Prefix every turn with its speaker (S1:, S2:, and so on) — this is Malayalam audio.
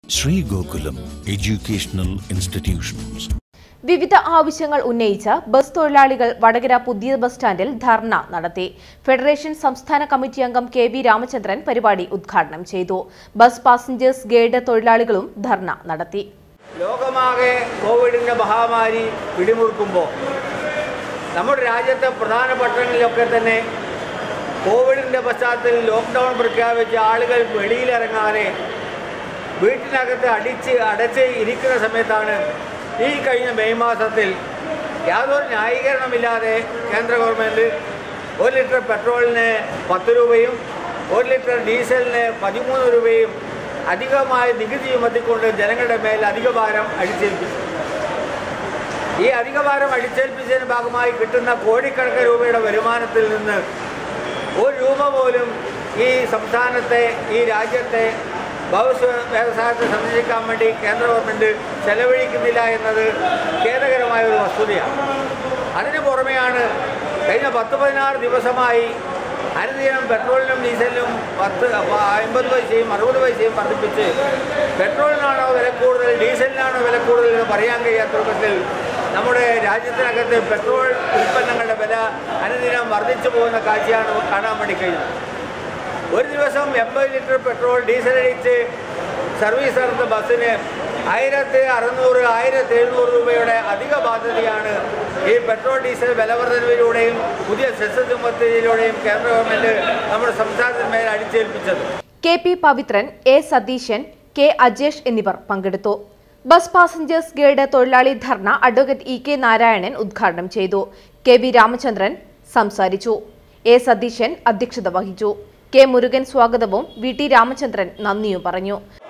S1: Sri Gokulam Educational Institutions.
S2: വിവിധ ആവശ്യങ്ങൾ ഉന്നയിച്ച് ബസ് തൊഴിലാളികൾ വടകര പുതിയ ബസ് സ്റ്റാൻഡിൽ ധർണ നടത്തി ഫെഡറേഷൻ സംസ്ഥാന കമ്മിറ്റി അംഗം കെ വി രാമചന്ദ്രൻ പരിപാടി ഉദ്ഘാടനം ചെയ്തു ബസ് പാസഞ്ചേഴ്സ് ഗൈഡ് തൊഴിലാളികളും ധർണ നടത്തി
S3: ലോകമാകെ കോവിഡിൻ്റെ മഹാമാരി പിടിമുറുക്കുമ്പോൾ നമ്മുടെ രാജ്യത്തെ പ്രധാന പട്ടണങ്ങളിലൊക്കെ തന്നെ കോവിഡിൻ്റെ പശ്ചാത്തലത്തിൽ ലോക്ക്ഡൗൺ പ്രഖ്യാപിച്ച് ആളുകൾ വെളിയിലിറങ്ങാതെ വീട്ടിനകത്ത് അടിച്ച് അടച്ച് ഇരിക്കുന്ന സമയത്താണ് ഈ കഴിഞ്ഞ മെയ് മാസത്തിൽ യാതൊരു ന്യായീകരണമില്ലാതെ കേന്ദ്ര ഗവൺമെൻറ് ഒരു ലിറ്റർ പെട്രോളിന് പത്ത് രൂപയും ഒരു ലിറ്റർ ഡീസലിന് പതിമൂന്ന് രൂപയും അധികമായ നികുതി ചുമത്തിക്കൊണ്ട് ജനങ്ങളുടെ മേൽ അധിക ഭാരം അടിച്ചേൽപ്പിച്ചു ഈ അധിക ഭാരം അടിച്ചേൽപ്പിച്ചതിന് ഭാഗമായി കിട്ടുന്ന കോടിക്കണക്കിന് രൂപയുടെ വരുമാനത്തിൽ നിന്ന് ഒരു രൂപ പോലും ഈ സംസ്ഥാനത്തെ ഈ രാജ്യത്തെ ഭവിഷ്യ വ്യവസായത്തെ സംരക്ഷിക്കാൻ വേണ്ടി കേന്ദ്ര ഗവൺമെൻറ് ചെലവഴിക്കുന്നില്ല എന്നത് ഖേദകരമായ ഒരു വസ്തുതയാണ് അതിന് പുറമെയാണ് കഴിഞ്ഞ പത്ത് പതിനാറ് ദിവസമായി അനുദിനം പെട്രോളിനും ഡീസലിനും പത്ത് അമ്പത് പൈസയും അറുപത് പൈസയും വർദ്ധിപ്പിച്ച് പെട്രോളിനാണോ വില കൂടുതൽ ഡീസലിനാണോ വില കൂടുതൽ എന്ന് പറയാൻ കഴിയാത്ത രൂപത്തിൽ നമ്മുടെ രാജ്യത്തിനകത്ത് പെട്രോൾ ഉൽപ്പന്നങ്ങളുടെ വില അനുദിനം വർദ്ധിച്ചു പോകുന്ന കാഴ്ചയാണ് കാണാൻ വേണ്ടി കഴിയുന്നത് ഒരു ദിവസം എൺപത് ലിറ്റർ പെട്രോൾ ഡീസൽ അടിച്ച് സർവീസ് നടത്തുന്ന ബസ്സിന് ആയിരത്തി അറുന്നൂറ് ആയിരത്തി എഴുന്നൂറ് രൂപയുടെ അധിക ബാധ്യതയാണ് ഈ പെട്രോൾ ഡീസൽ വില വർധനവിലൂടെയും പുതിയ സെസ് ചുമത്തിലൂടെയും കേന്ദ്ര ഗവൺമെൻറ് നമ്മുടെ സംസ്ഥാനത്തിന് മേൽ അടിച്ചേൽപ്പിച്ചത്
S2: K P Pavithran A Satheesan K Ajesh എന്നിവർ പങ്കെടുത്തു ബസ് പാസഞ്ചേഴ്സ് ഗൈഡ് തൊഴിലാളി ധർണ അഡ്വക്കേറ്റ് ഇ കെ നാരായണൻ ഉദ്ഘാടനം ചെയ്തു കെ വി രാമചന്ദ്രൻ സംസാരിച്ചു എ സതീശൻ അധ്യക്ഷത വഹിച്ചു കെ മുരുകൻ സ്വാഗതവും വി ടി രാമചന്ദ്രൻ നന്ദിയും പറഞ്ഞു